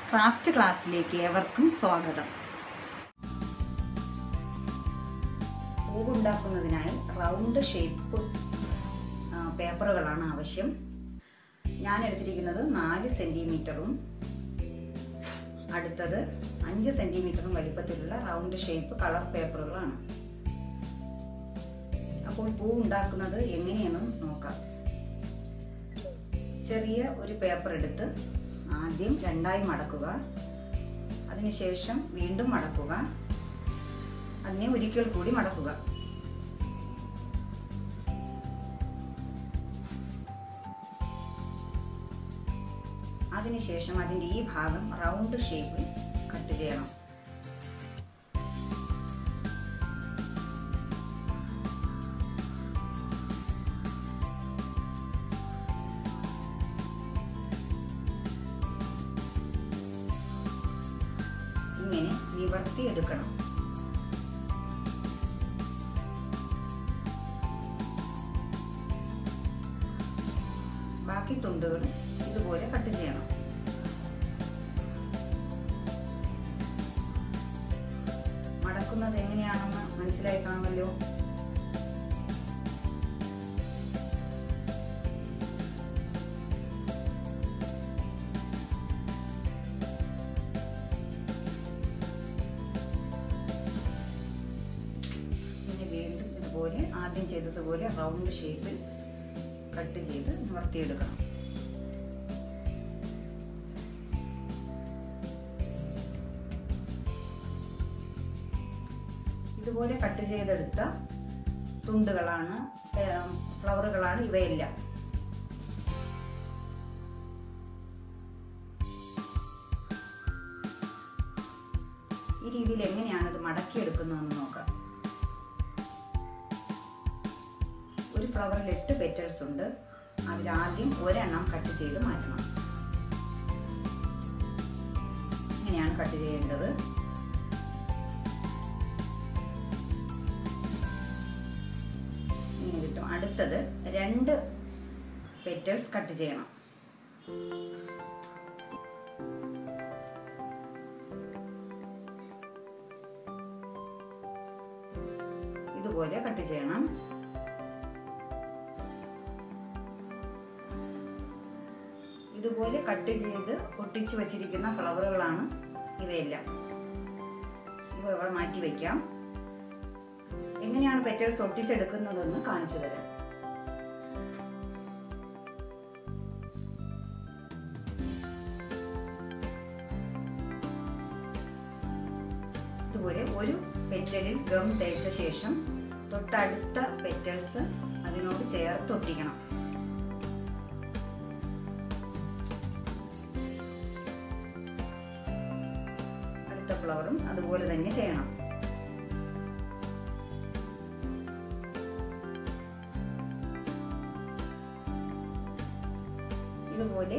craft ക്ലാസ്സിലേക്ക് ഏവർക്കും സ്വാഗതം പൂവുണ്ടാക്കുന്നതിനായി റൗണ്ട് ഷേപ്പ് പേപ്പറുകളാണ് ആവശ്യം ഞാൻ എടുത്തിരിക്കുന്നത് നാല് സെൻറ്റിമീറ്ററും അടുത്തത് അഞ്ച് സെൻറ്റിമീറ്ററും വലിപ്പത്തിലുള്ള റൗണ്ട് ഷേപ്പ് കളർ പേപ്പറുകളാണ് അപ്പോൾ പൂ ഉണ്ടാക്കുന്നത് എങ്ങനെയെന്നും നോക്കാം ചെറിയ ഒരു പേപ്പർ എടുത്ത് ആദ്യം രണ്ടായി മടക്കുക അതിനുശേഷം വീണ്ടും മടക്കുക അതിനെ ഒരിക്കൽ കൂടി മടക്കുക അതിനുശേഷം അതിൻ്റെ ഈ ഭാഗം റൗണ്ട് ഷേപ്പിൽ കട്ട് ചെയ്യണം ഇങ്ങനെ നിവർത്തിയെടുക്കണം ബാക്കി തുണ്ടുകൾ ഇതുപോലെ കട്ട് ചെയ്യണം മടക്കുന്നത് എങ്ങനെയാണെന്ന് മനസ്സിലായി കാണുമല്ലോ ഇനി വീണ്ടും ഇതുപോലെ ആദ്യം ചെയ്തതുപോലെ റൗണ്ട് ഷേപ്പിൽ കട്ട് ചെയ്ത് നിവർത്തിയെടുക്കണം ഇതുപോലെ കട്ട് ചെയ്തെടുത്ത തുണ്ടുകളാണ് ഫ്ലവറുകളാണ് ഇവയെല്ലാം ഈ രീതിയിൽ എങ്ങനെയാണ് ഇത് മടക്കിയെടുക്കുന്നതെന്ന് നോക്കാം ഒരു ഫ്ലവറിൽ എട്ട് പെറ്റൽസ് ഉണ്ട് അതിൽ ആദ്യം ഒരെണ്ണം കട്ട് ചെയ്ത് മാറ്റണം ഇങ്ങനെയാണ് കട്ട് ചെയ്യേണ്ടത് ഇങ്ങനെ കിട്ടും അടുത്തത് രണ്ട് പെറ്റൽസ് കട്ട് ചെയ്യണം ഇതുപോലെ കട്ട് ചെയ്യണം ഇതുപോലെ കട്ട് ചെയ്ത് ഒട്ടിച്ചു വച്ചിരിക്കുന്ന ഫ്ലവറുകളാണ് ഇവയെല്ലാം ഇവ ഇവിടെ മാറ്റി വയ്ക്കാം എങ്ങനെയാണ് പെറ്റൽസ് ഒട്ടിച്ചെടുക്കുന്നതെന്ന് കാണിച്ചു തരാം ഇതുപോലെ ഒരു പെറ്റലിൽ ഗം തേച്ച ശേഷം തൊട്ടടുത്ത പെറ്റൽസ് അതിനോട് ചേർത്ത് ഒട്ടിക്കണം അടുത്ത ഫ്ലവറും അതുപോലെ തന്നെ ചെയ്യണം ഇതുപോലെ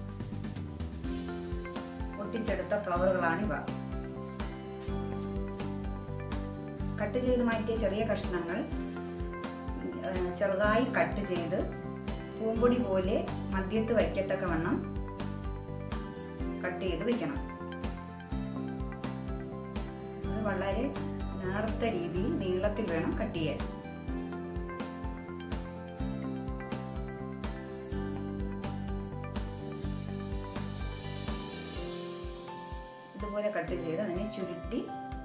ഒട്ടിച്ചെടുത്ത ഫ്ലവറുകളാണിവ കട്ട് ചെയ്ത് മാറ്റിയ ചെറിയ കഷ്ണങ്ങൾ ചെറുതായി കട്ട് ചെയ്ത് പൂമ്പൊടി പോലെ മദ്യത്ത് വയ്ക്കത്തക്ക വണ്ണം കട്ട് ചെയ്ത് വെക്കണം അത് വളരെ നേർത്ത രീതിയിൽ നീളത്തിൽ വേണം കട്ട് ചെയ്യാൻ ഇതുപോലെ കട്ട് ചെയ്ത് അതിനെ ചുരുട്ടി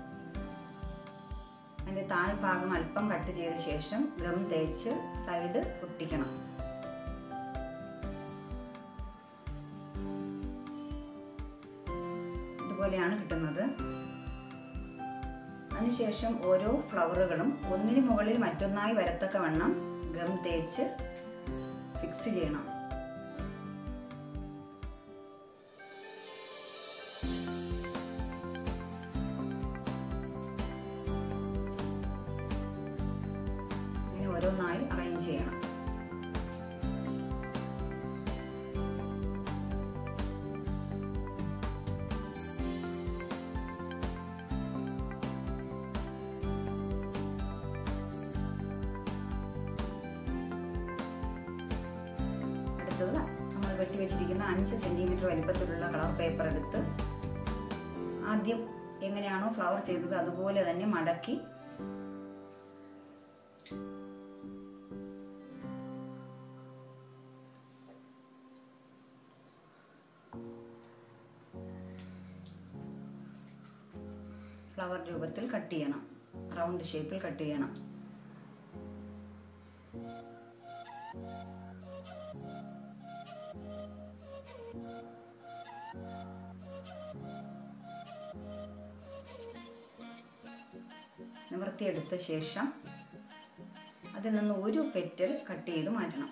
അതിൻ്റെ താഴ്ഭാഗം അല്പം കട്ട് ചെയ്ത ശേഷം ഗം തേച്ച് സൈഡ് ഒട്ടിക്കണം ഇതുപോലെയാണ് കിട്ടുന്നത് അതിനുശേഷം ഓരോ ഫ്ലവറുകളും ഒന്നിനു മുകളിൽ മറ്റൊന്നായി വരത്തക്ക വണ്ണം ഗം തേച്ച് ഫിക്സ് ചെയ്യണം ഇങ്ങനെ ഓരോന്നായി അറേഞ്ച് ചെയ്യണം അടുത്തത് നമ്മൾ വെട്ടി വെച്ചിരിക്കുന്ന അഞ്ച് സെൻറ്റിമീറ്റർ വലിപ്പത്തിലുള്ള കളർ പേപ്പർ എടുത്ത് ആദ്യം എങ്ങനെയാണോ ഫ്ലവർ ചെയ്തത് അതുപോലെ തന്നെ മടക്കി ഫ്ലവർ രൂപത്തിൽ കട്ട് ചെയ്യണം റൗണ്ട് ഷേപ്പിൽ കട്ട് ചെയ്യണം നിവർത്തിയെടുത്ത ശേഷം അതിൽ നിന്ന് ഒരു പെറ്റൽ കട്ട് ചെയ്ത് മാറ്റണം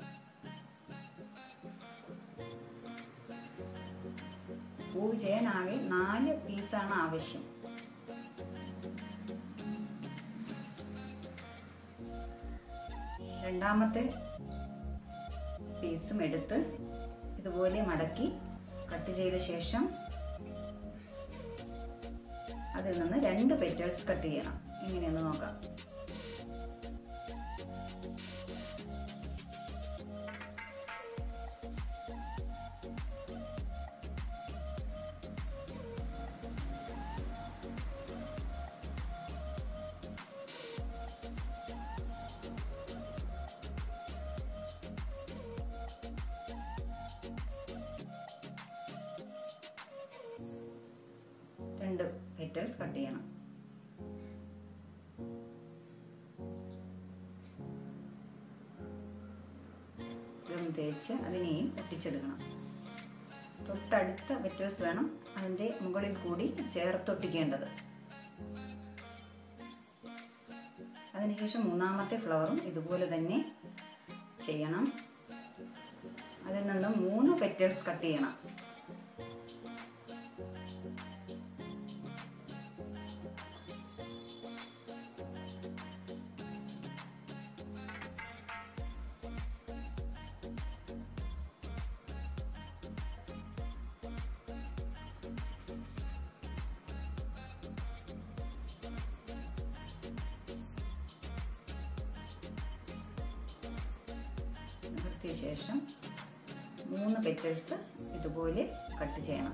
പൂവ് ചെയ്യാനാകെ നാല് പീസാണ് ആവശ്യം രണ്ടാമത്തെ പീസും എടുത്ത് ഇതുപോലെ മടക്കി കട്ട് ചെയ്ത ശേഷം അതിൽ നിന്ന് രണ്ട് പെറ്റൽസ് കട്ട് ചെയ്യണം എങ്ങനെയെന്ന് നോക്കാം രണ്ട് പെറ്റൽസ് കട്ട് ചെയ്യണം ഗം തേച്ച് അതിനെയും ഒട്ടിച്ചെടുക്കണം തൊട്ടടുത്ത പെറ്റൽസ് വേണം അതിൻ്റെ മുകളിൽ കൂടി ചേർത്തൊട്ടിക്കേണ്ടത് അതിനുശേഷം മൂന്നാമത്തെ ഫ്ലവറും ഇതുപോലെ തന്നെ ചെയ്യണം അതിൽ നിന്നും മൂന്ന് പെറ്റൽസ് കട്ട് ചെയ്യണം നിവർത്തിയ ശേഷം മൂന്ന് പെറ്റൽസ് ഇതുപോലെ കട്ട് ചെയ്യണം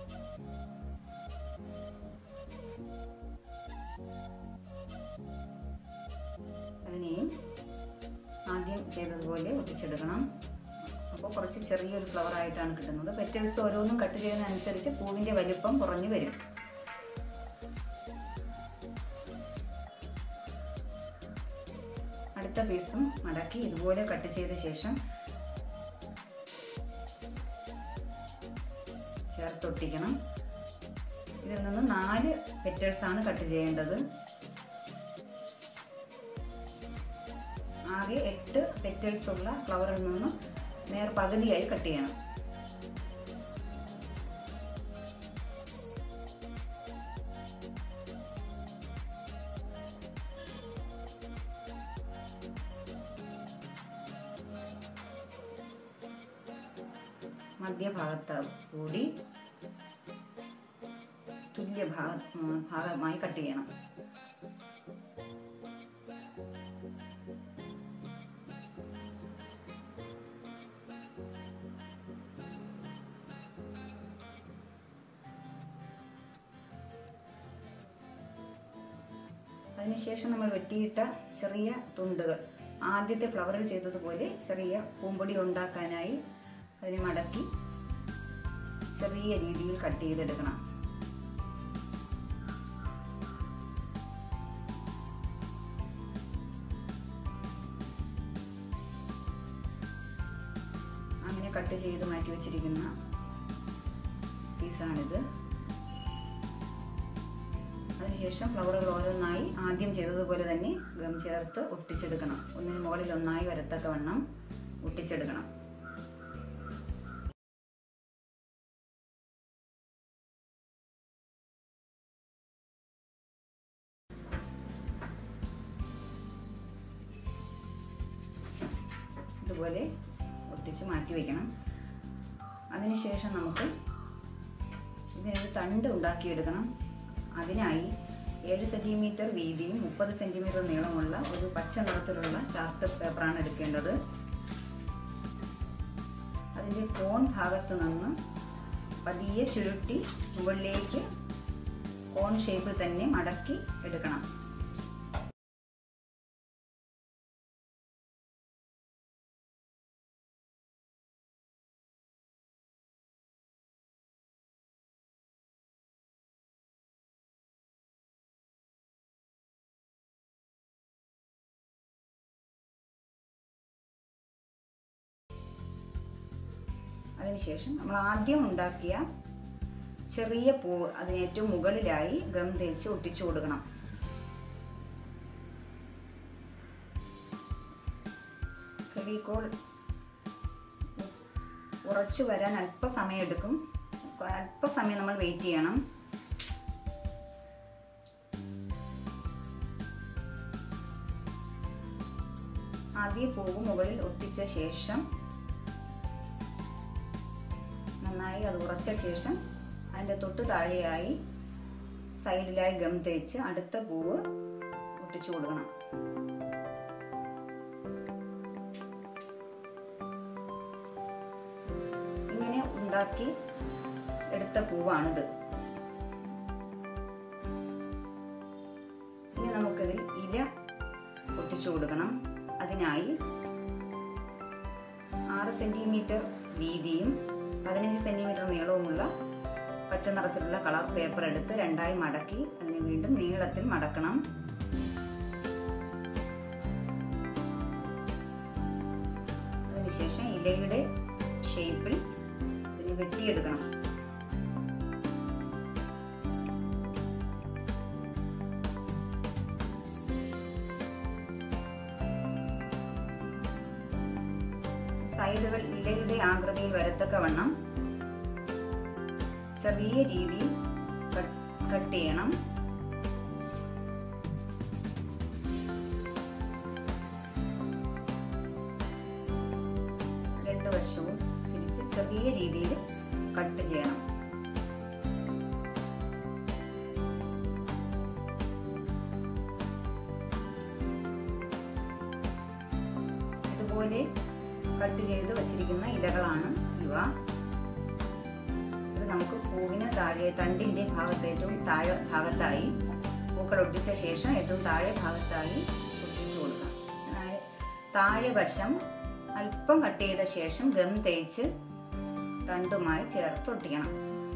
അതിനെയും ആദ്യം ചെയ്തതുപോലെ ഒട്ടിച്ചെടുക്കണം അപ്പോൾ കുറച്ച് ചെറിയൊരു ഫ്ലവർ ആയിട്ടാണ് കിട്ടുന്നത് പെറ്റൽസ് ഓരോന്നും കട്ട് ചെയ്യുന്നതനുസരിച്ച് പൂവിൻ്റെ വലിപ്പം കുറഞ്ഞു വരും അടുത്ത പീസും മടക്കി ഇതുപോലെ കട്ട് ചെയ്ത ശേഷം ചേർത്തൊട്ടിക്കണം ഇതിൽ നിന്ന് നാല് പെറ്റൽസ് ആണ് കട്ട് ചെയ്യേണ്ടത് ആകെ എട്ട് പെറ്റൽസ് ഉള്ള ഫ്ലവറിൽ നിന്ന് നേർ പകുതിയായി കട്ട് ചെയ്യണം മധ്യഭാഗത്ത് കൂടി തുല്യ ഭാഗ ഭാഗമായി കട്ട് ചെയ്യണം അതിനുശേഷം നമ്മൾ വെട്ടിയിട്ട ചെറിയ തുണ്ടുകൾ ആദ്യത്തെ ഫ്ലവറിൽ ചെയ്തതുപോലെ ചെറിയ പൂമ്പൊടി ഉണ്ടാക്കാനായി അതിനെ മടക്കി ചെറിയ രീതിയിൽ കട്ട് ചെയ്തെടുക്കണം അങ്ങനെ കട്ട് ചെയ്ത് മാറ്റി വെച്ചിരിക്കുന്ന പീസാണിത് അതിനുശേഷം ഫ്ലവറുകൾ ഓരോന്നായി ആദ്യം ചെയ്തതുപോലെ തന്നെ ഗം ചേർത്ത് ഒട്ടിച്ചെടുക്കണം ഒന്നിന് മുകളിൽ ഒന്നായി വരത്തക്ക വണ്ണം ഒട്ടിച്ചെടുക്കണം ഇതുപോലെ ഒട്ടിച്ച് മാറ്റി വയ്ക്കണം അതിനുശേഷം നമുക്ക് ഇതിനൊരു തണ്ട് ഉണ്ടാക്കിയെടുക്കണം അതിനായി ഏഴ് സെൻറ്റിമീറ്റർ വീതിയും മുപ്പത് സെൻറ്റിമീറ്റർ നീളമുള്ള ഒരു പച്ച നിറത്തിലുള്ള ചാർട്ട് പേപ്പറാണ് എടുക്കേണ്ടത് അതിൻ്റെ കോൺ ഭാഗത്ത് നിന്ന് പതിയെ ചുരുട്ടി മുകളിലേക്ക് കോൺ ഷേപ്പിൽ തന്നെ മടക്കി എടുക്കണം അതിനുശേഷം നമ്മൾ ആദ്യം ഉണ്ടാക്കിയ ചെറിയ പൂവ് അതിന് ഏറ്റവും മുകളിലായി ഗം തേച്ച് ഒട്ടിച്ചു കൊടുക്കണം ഫെവിക്കോൾ ഉറച്ചു വരാൻ അല്പസമയം എടുക്കും അല്പസമയം നമ്മൾ വെയിറ്റ് ചെയ്യണം ആദ്യ പൂവ് മുകളിൽ ഒട്ടിച്ച ശേഷം നന്നായി അത് ഉറച്ച ശേഷം അതിൻ്റെ തൊട്ട് താഴെയായി സൈഡിലായി ഗം തേച്ച് അടുത്ത പൂവ് ഒട്ടിച്ചു കൊടുക്കണം ഇങ്ങനെ ഉണ്ടാക്കി എടുത്ത പൂവാണിത് ഇനി നമുക്കിതിൽ ഇല ഒട്ടിച്ചു കൊടുക്കണം അതിനായി ആറ് സെൻറ്റിമീറ്റർ വീതിയും പതിനഞ്ച് സെൻറ്റിമീറ്റർ നീളവുമുള്ള പച്ച നിറത്തിലുള്ള കളർ പേപ്പർ എടുത്ത് രണ്ടായി മടക്കി അതിനെ വീണ്ടും നീളത്തിൽ മടക്കണം അതിനുശേഷം ഇലയുടെ ഷേപ്പിൽ ഇതിനെ വെട്ടിയെടുക്കണം സൈഡുകൾ ഇലയുടെ ആകൃതിയിൽ വരത്തക്കവണ്ണം ചെറിയ രീതിയിൽ കട്ട് ചെയ്യണം രണ്ട് വശവും തിരിച്ച് ചെറിയ രീതിയിൽ കട്ട് ചെയ്യണം ഇതുപോലെ കട്ട് ചെയ്ത് വച്ചിരിക്കുന്ന ഇലകളാണ് ഇവ ഇത് നമുക്ക് പൂവിന് താഴെ തണ്ടിന്റെ ഭാഗത്ത് ഏറ്റവും താഴെ ഭാഗത്തായി പൂക്കൾ ഒട്ടിച്ച ശേഷം ഏറ്റവും താഴെ ഭാഗത്തായി ഒട്ടിച്ചു കൊടുക്കാം താഴെ വശം അല്പം കട്ട് ചെയ്ത ശേഷം ഗം തേച്ച് തണ്ടുമായി ചേർത്ത് ഒട്ടിക്കണം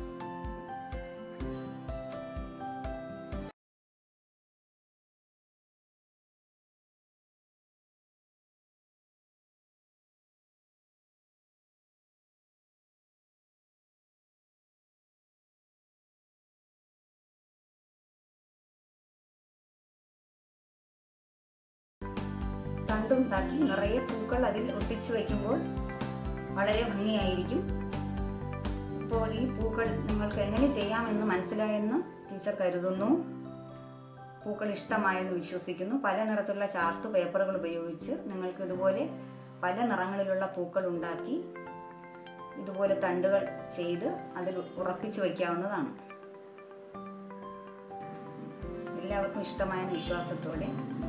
തണ്ടുണ്ടാക്കി നിറയെ പൂക്കൾ അതിൽ ഒട്ടിച്ചു വയ്ക്കുമ്പോൾ വളരെ ഭംഗിയായിരിക്കും ഇപ്പോൾ ഈ പൂക്കൾ നിങ്ങൾക്ക് എങ്ങനെ ചെയ്യാമെന്ന് മനസ്സിലായെന്ന് ടീച്ചർ കരുതുന്നു പൂക്കൾ ഇഷ്ടമായെന്ന് വിശ്വസിക്കുന്നു പല നിറത്തിലുള്ള ചാർട്ട് പേപ്പറുകൾ ഉപയോഗിച്ച് നിങ്ങൾക്ക് ഇതുപോലെ പല നിറങ്ങളിലുള്ള പൂക്കൾ ഉണ്ടാക്കി ഇതുപോലെ തണ്ടുകൾ ചെയ്ത് അതിൽ ഉറപ്പിച്ചു വയ്ക്കാവുന്നതാണ് എല്ലാവർക്കും ഇഷ്ടമായ വിശ്വാസത്തോടെ